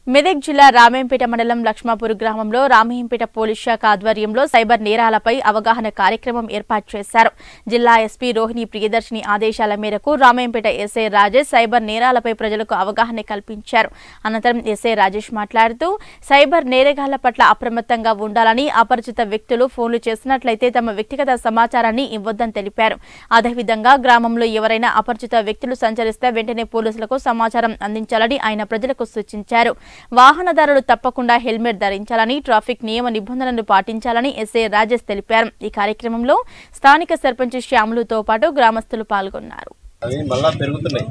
మెదక్ జిల్లా రామేంపేట మండలం లక్ష్మాపూర్ గ్రామంలో రామేంపేట పోలీస్ శాఖ ఆధ్వర్యంలో సైబర్ నేరాలపై అవగాహన కార్యక్రమం ఏర్పాటు చేశారు జిల్లా ఎస్పీ రోహిణి ప్రియదర్శిని ఆదేశాల మేరకు రామేంపేట ఎస్ఐ రాజేష్ సైబర్ నేరాలపై ప్రజలకు అవగాహన కల్పించారు అనంతరం ఎస్ఐ రాజేష్ మాట్లాడుతూ సైబర్ నేరగాళ్ల పట్ల అప్రమత్తంగా ఉండాలని అపరిచిత వ్యక్తులు ఫోన్లు చేసినట్లయితే తమ వ్యక్తిగత సమాచారాన్ని ఇవ్వొద్దని తెలిపారు అదేవిధంగా గ్రామంలో ఎవరైనా అపరిచిత వ్యక్తులు సంచరిస్తే వెంటనే పోలీసులకు సమాచారం అందించాలని ఆయన ప్రజలకు సూచించారు వాహనదారులు తప్పకుండా హెల్మెట్ ధరించాలని ట్రాఫిక్ నియమ నిబంధనలు పాటించాలని ఎస్ఐ రాజేష్ తెలిపారు ఈ కార్యక్రమంలో స్థానిక సర్పంచ్ శ్యాములుతో పాటు గ్రామస్తులు పాల్గొన్నారు అవి మళ్ళా పెరుగుతున్నాయి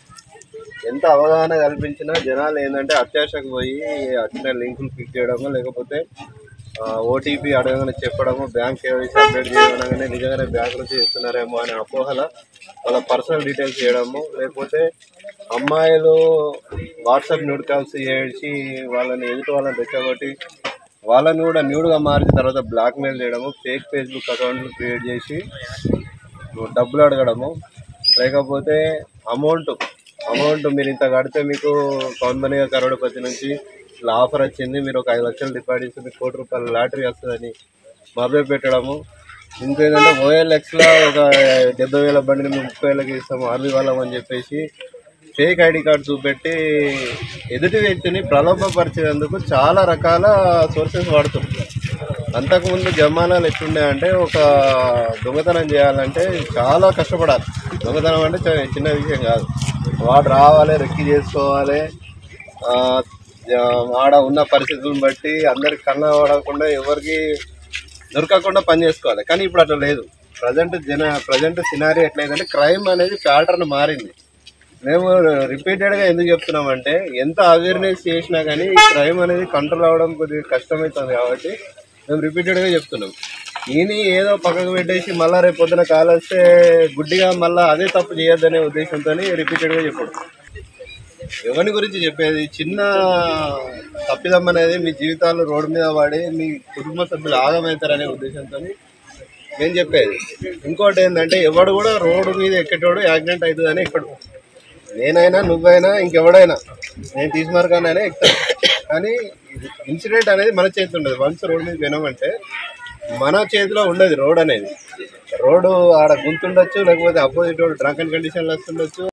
ఎంత అవగాహన కల్పించినా జనాలు ఏంటంటే అత్యాశకు పోయి వచ్చిన లింకులు క్లిక్ చేయడము లేకపోతే ఓటీపీ అడగగానే చెప్పడము బ్యాంక్ కేవైసీ అప్డేట్ చేయగానే నిజంగానే బ్యాంక్ నుంచి చేస్తున్నారేమో అనే అపోహల వాళ్ళ పర్సనల్ డీటెయిల్స్ చేయడము లేకపోతే అమ్మాయిలు వాట్సాప్ న్యూడ్ కాల్స్ చేసి వాళ్ళని ఎదుటి వాళ్ళని రెచ్చగొట్టి వాళ్ళని కూడా న్యూడ్గా మార్చిన తర్వాత బ్లాక్మెయిల్ చేయడము ఫేక్ ఫేస్బుక్ అకౌంట్లు క్రియేట్ చేసి డబ్బులు అడగడము లేకపోతే అమౌంట్ అమౌంట్ మీరు ఇంత కడితే మీకు కంపెనీగా కరోడపతి నుంచి ఇట్లా ఆఫర్ వచ్చింది మీరు ఒక ఐదు లక్షలు డిపాజిట్ చేస్తే మీకు కోటి రూపాయల లాటరీ వస్తుందని మభ్య పెట్టడము ఇంకేంటంటే ఓఎల్ఎక్స్లో ఒక డెబ్బై వేల బండిని మేము ముప్పై వేలకి ఇస్తాము అరవై వాళ్ళం అని చెప్పేసి ఫేక్ ఐడి కార్డు చూపెట్టి ఎదుటి వ్యక్తిని ప్రలోభపరిచేందుకు చాలా రకాల సోర్సెస్ వాడుతున్నారు అంతకుముందు జమానాలు ఎట్లుండే అంటే ఒక దొంగతనం చేయాలంటే చాలా కష్టపడాలి దొంగతనం అంటే చ- చిన్న విషయం కాదు వాడు రావాలి రెక్కి చేసుకోవాలి ఆ, జ- ఆడ ఉన్న పరిస్థితులను బట్టి అందరికి కన్న పడకుండా ఎవరికి దొరకకుండా పని చేసుకోవాలి కానీ ఇప్పుడు అట్లా లేదు ప్రజెంట్ జన ప్రజెంట్ సినారీ ఎట్లయిందంటే క్రైమ్ అనేది ప్యాటర్న్ మారింది మేము రిపీటెడ్గా ఎందుకు చెప్తున్నామంటే ఎంత అవేర్నెస్ చేసినా కానీ ఈ క్రైమ్ అనేది కంట్రోల్ అవ్వడం కొద్దిగా కష్టమవుతుంది కాబట్టి మేము రిపీటెడ్గా చెప్తున్నాం ఈయన ఏదో పక్కకు పెట్టేసి మళ్ళీ రేపు పొద్దున కాల్ వస్తే గుడ్డిగా మళ్ళీ అదే తప్పు చేయొద్దనే ఉద్దేశంతో రిపీటెడ్గా చెప్పడం ఎవరి గురించి చెప్పేది చిన్న తప్పిదం అనేది మీ జీవితాలు రోడ్డు మీద పడి మీ కుటుంబ సభ్యులు ఆగమవుతారనే ఉద్దేశంతో నేను చెప్పేది ఇంకోటి ఏంటంటే ఎవడు కూడా రోడ్డు మీద ఎక్కేటోడు యాక్సిడెంట్ అవుతుందని ఎక్కడు నేనైనా నువ్వైనా ఇంకెవడైనా నేను తీసుమార్గానైనా ఎక్కుతాను కానీ ఇన్సిడెంట్ అనేది మన చేతిలో ఉండదు వన్స్ రోడ్ మీద వినమంటే మన చేతిలో ఉండదు రోడ్ అనేది రోడ్డు ఆడ గుంతుండొచ్చు లేకపోతే అపోజిట్ రోడ్ డ్రంక్ అండ్ కండిషన్లో వస్తుండొచ్చు